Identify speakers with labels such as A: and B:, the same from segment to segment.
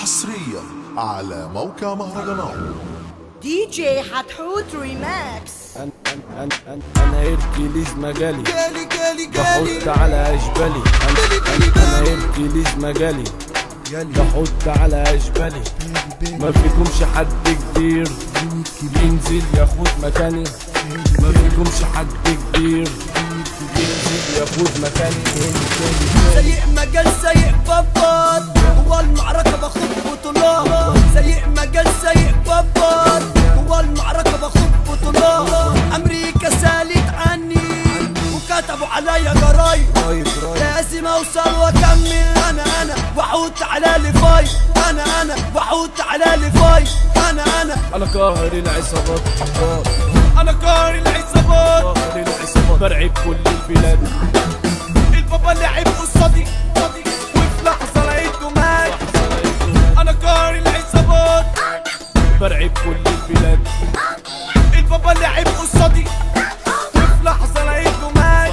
A: حصريا على موقع مهرجانات
B: دي جي حتحوت ريماكس
C: أنا أنا أنا أنا أنا هيركليز مجالي
D: جالي جالي جالي
C: بحط على أشبالي أنا أنا أنا هيركليز مجالي بحط على أشبالي ما فيكمش حد كبير ينزل ياخد مكاني ما فيكمش حد كبير ينزل ياخد مكاني
D: سيء مجال سيء بابات هو المعركة باخد بطولات سيء مجال سيء بابات هو المعركة باخد بطولات أمريكا سالت عني وكتبوا عليا جرايد لازم اوصل واكمل انا انا واحط على لي فايت انا انا واحط على لي فايت انا انا
C: أنا قاهر العصابات
D: انا قاري العصابات
C: قاهر العصابات برعب كل البلاد
D: البابا لعب قصادي قصادي وفي لحظة لقيته مات انا قاري العصابات
C: برعب كل البلاد
D: البابا لعب قصادي وفي لحظة لقيته مات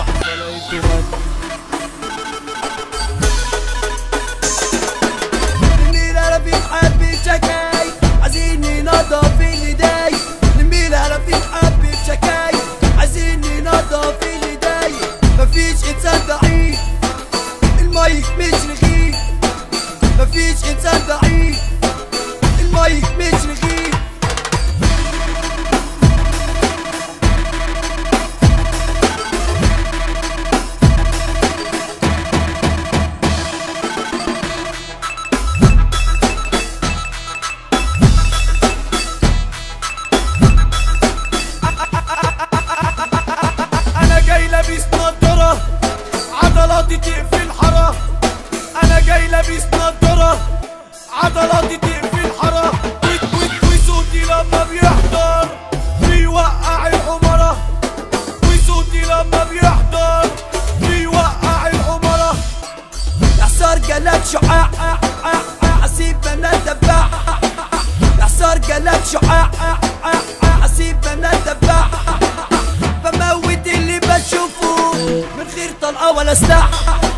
D: نميل انا في حبي شكاي عايزين ننضف الايدي نميل انا في حبي شكاي عايزين ننضف الايدي مفيش انسان ضعيف المايك مش رغيف مفيش انسان ضعيف المايك مش رغيف انا جاي لابس نضاره عضلاتي تقفل حرام انا جاي لابس نضاره عضلاتي تقفل حرام ويت ويت وصوتي لما بيحضر بيوقع الحمرة وصوتي لما بيحضر بيوقع الحمرة احصار جالك شعاع اسيب انا دباح احصار جالك شعاع اسيب انا دباح بموت اللي بشوفه من غير طلقة ولا سلاح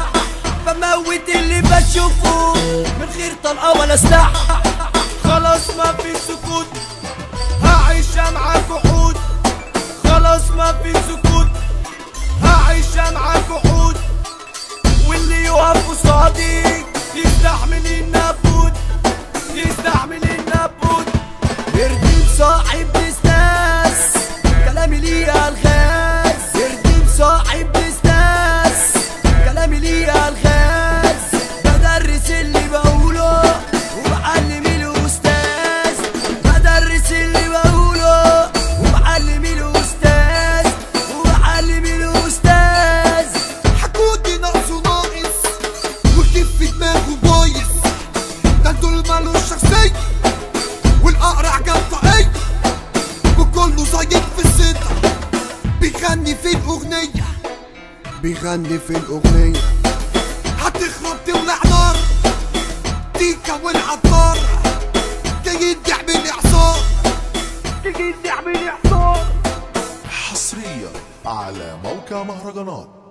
D: بموت اللي بشوفه من غير طلقة ولا سلاح خلاص ما في سكوت هعيش معاك وحود خلاص ما في سكوت هعيش معاك وحود واللي يقف قصادي يستحمل النبوت يستحمل النبوت يردم صاحب بزنس كلامي ليه الغاز يردم صاحب بزنس كلامي ليه الغاز بدرس اللي بقوله وبعلم الاستاذ بدرس اللي بقوله وبعلم الاستاذ وبعلم الاستاذ
E: حكودي ناقصه ناقص وكيف في دماغه بايظ ده دول مالوش شخصية والأقرع جنطقية وكله زيك في الستة بيغني في الأغنية بيغني في الأغنية هتخرب تولع نار تيكا والعطار جايين تعمل إعصار
D: تيجي تعمل احصار
A: حصريا على موقع مهرجانات